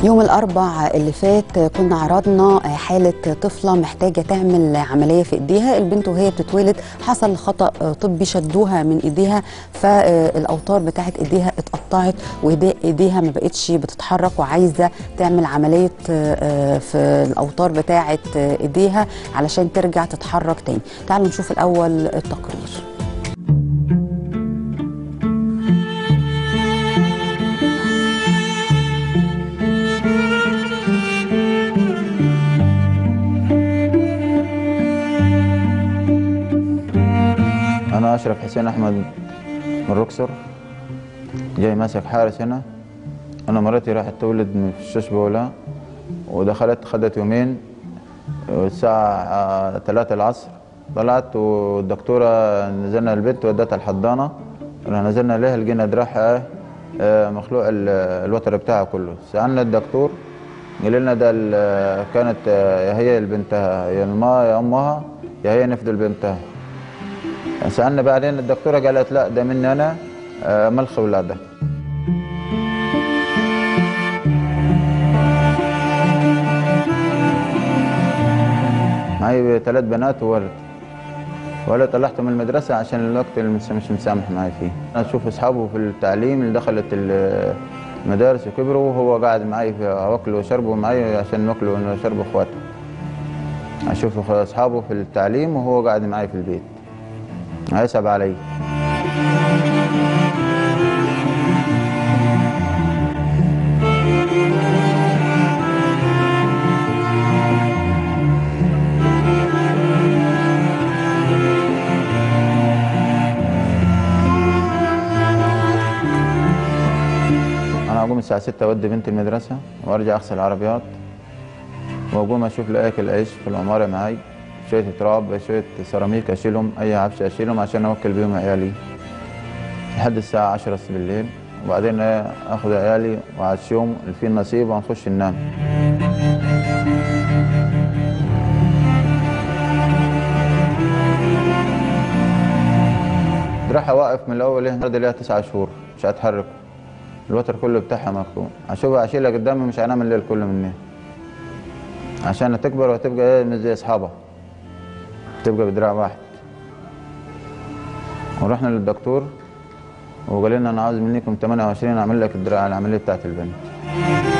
يوم الأربع اللي فات كنا عرضنا حالة طفلة محتاجة تعمل عملية في إيديها البنت وهي بتتولد حصل خطأ طبي شدوها من إيديها فالأوتار بتاعت إيديها اتقطعت وإيديها ما بقتش بتتحرك وعايزة تعمل عملية في الأوتار بتاعت إيديها علشان ترجع تتحرك تاني تعالوا نشوف الأول التقرير أنا أشرف حسين أحمد من روكسور جاي ماسك حارس هنا أنا مرتي راحت تولد في الشش بولا ودخلت خدت يومين الساعة ثلاثة العصر طلعت والدكتورة نزلنا البيت ودتها الحضانة لما نزلنا ليها لقينا دراعها مخلوع الوتر بتاعها كله سألنا الدكتور قال لنا ده كانت يا هي لبنتها يا الماء يا أمها يا هي نفد لبنتها سالنا بعدين الدكتوره قالت لا ده مني انا ملخ ولادها معي ثلاث بنات وولد ولا طلعته من المدرسة عشان الوقت اللي مش مسامح معي فيه أنا أشوف أصحابه في التعليم اللي دخلت المدارس وكبروا وهو قاعد معي في أكله وشربه معي عشان ناكله وشرب إخواته أشوف أصحابه في التعليم وهو قاعد معي في البيت هيصعب علي انا اقوم الساعه 6 اودي بنتي المدرسه وارجع اغسل العربيات واقوم اشوف لي اكل عيش في العماره معي شوية تراب شوية سيراميك أشيلهم أي عفش أشيلهم عشان أوكل بيهم عيالي لحد الساعة عشرة بالليل وبعدين أخذ عيالي وأعشيهم اللي فيه النصيب ونخش ننام دراعها واقف من الأول هنا لها تسعة شهور مش هتحركه الوتر كله بتاعها مخلوع أشوفها أشيلها قدامي مش هنام الليل كله منها عشان تكبر وتبقى مش زي أصحابها تبقى بدراع واحد ورحنا للدكتور وقال لنا انا عاوز منكم 28 اعمل لك الدراع العمليه بتاعت البنت